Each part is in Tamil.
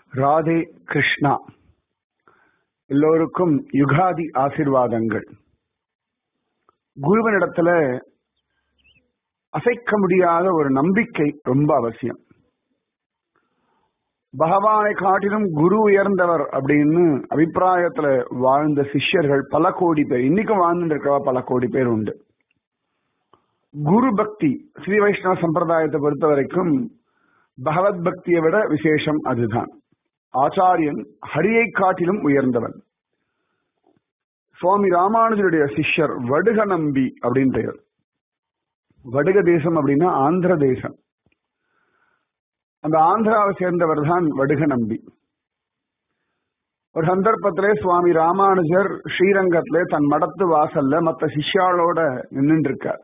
ராதே கிருஷ்ணா எல்லோருக்கும் யுகாதி ஆசிர்வாதங்கள் குருவனிடத்துல அசைக்க முடியாத ஒரு நம்பிக்கை ரொம்ப அவசியம் பகவானை காட்டிலும் குரு உயர்ந்தவர் அப்படின்னு அபிப்பிராயத்துல வாழ்ந்த சிஷ்யர்கள் பல கோடி பேர் இன்னைக்கும் வாழ்ந்துட்டு இருக்கவா பல கோடி பேர் உண்டு குரு பக்தி ஸ்ரீ வைஷ்ணவ சம்பிரதாயத்தை பொறுத்த வரைக்கும் பகவத் பக்தியை விட விசேஷம் அதுதான் ஆச்சாரியன் ஹரியை காட்டிலும் உயர்ந்தவன் சுவாமி ராமானுஜருடைய சிஷ்யர் வடுக நம்பி அப்படின்னு பெயர் வடுக தேசம் அப்படின்னா ஆந்திர தேசம் அந்த ஆந்திராவை சேர்ந்தவர் தான் வடுக நம்பி ஒரு சந்தர்ப்பத்திலே சுவாமி ராமானுஜர் ஸ்ரீரங்கத்திலே தன் மடத்து வாசல்ல மற்ற சிஷ்யாளோட நின்றுட்டு இருக்கார்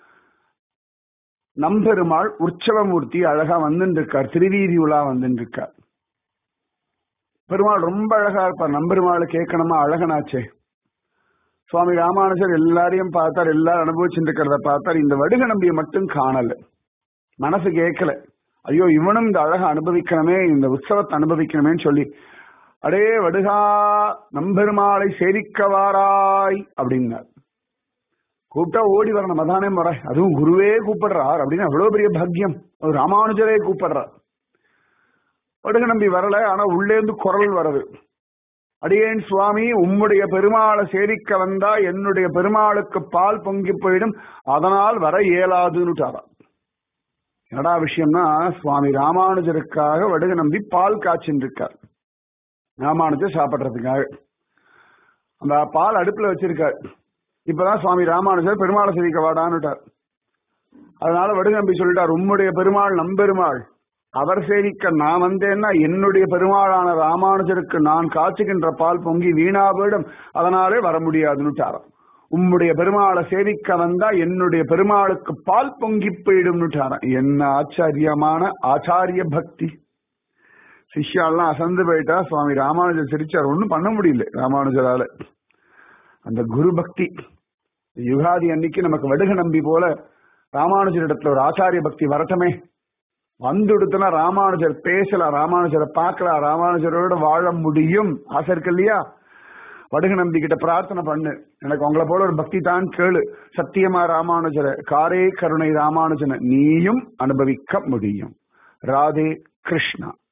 நம்பெருமாள் உற்சவமூர்த்தி அழகா வந்துட்டு இருக்கார் திருவீதி உலா வந்துட்டு இருக்கார் பெருமாள் ரொம்ப அழகா இருப்பார் நம்பெருமாள் கேட்கணுமா அழகனாச்சே சுவாமி ராமானுஜர் எல்லாரையும் பார்த்தார் எல்லாரும் அனுபவிச்சுட்டு இருக்கிறத பார்த்தார் இந்த வடுக நம்பியை மட்டும் காணல மனசு கேட்கல ஐயோ இவனும் இந்த அழகை அனுபவிக்கணுமே இந்த உற்சவத்தை அனுபவிக்கணுமேன்னு சொல்லி அடே வடுகா நம்பெருமாளை சேரிக்கவாராய் அப்படின்னார் கூப்பிட்டா ஓடி வரணும் அதானே முறை அதுவும் குருவே கூப்பிடுறார் அப்படின்னு அவ்வளவு பெரிய பாக்கியம் ராமானுஜரே கூப்பிடுறார் வடுக நம்பி வரல ஆனா உள்ளேந்து குரல் வருது அடியேன் சுவாமி உம்முடைய பெருமாளை சேரிக்க வந்தா என்னுடைய பெருமாளுக்கு பால் பொங்கி போயிடும் அதனால் வர இயலாதுன்னுட்டாராம் என்னடா விஷயம்னா சுவாமி ராமானுஜருக்காக வடுக நம்பி பால் காய்ச்சின்னு இருக்கார் ராமானுஜர் சாப்பிட்றதுக்காக அந்த பால் அடுப்புல வச்சிருக்கார் இப்பதான் சுவாமி ராமானுஜர் பெருமாளை சேவிக்க வாடான்னுட்டார் அதனால வடுக நம்பி சொல்லிட்டார் உம்முடைய பெருமாள் நம்பெருமாள் அவர் சேவிக்க நான் வந்தேன்னா என்னுடைய பெருமாளான ராமானுஜருக்கு நான் காய்ச்சுகின்ற பால் பொங்கி வீணா போயிடும் அதனாலே வர முடியாதுன்னுட்டாராம் உம்முடைய பெருமாளை சேவிக்க வந்தா என்னுடைய பெருமாளுக்கு பால் பொங்கி போயிடும்னுட்டாராம் என்ன ஆச்சரியமான ஆச்சாரிய பக்தி சிஷ்யாலாம் அசந்து போயிட்டா சுவாமி ராமானுஜர் சிரிச்சார் ஒன்றும் பண்ண முடியல ராமானுஜரால அந்த குரு பக்தி யுகாதி அன்னைக்கு நமக்கு வடுக நம்பி போல ராமானுஜர் இடத்துல ஒரு ஆச்சாரிய பக்தி வரட்டமே வந்துடுத்துனா ராமானுஜர் பேசலாம் ராமானுஜரை பார்க்கலாம் ராமானுஜரோட வாழ முடியும் ஆசை இருக்கு இல்லையா வடுக நம்பி கிட்ட பிரார்த்தனை பண்ணு எனக்கு உங்களை போல ஒரு பக்தி தான் கேளு சத்தியமா ராமானுஜர காரே கருணை ராமானுஜன நீயும் அனுபவிக்க முடியும் ராதே கிருஷ்ணா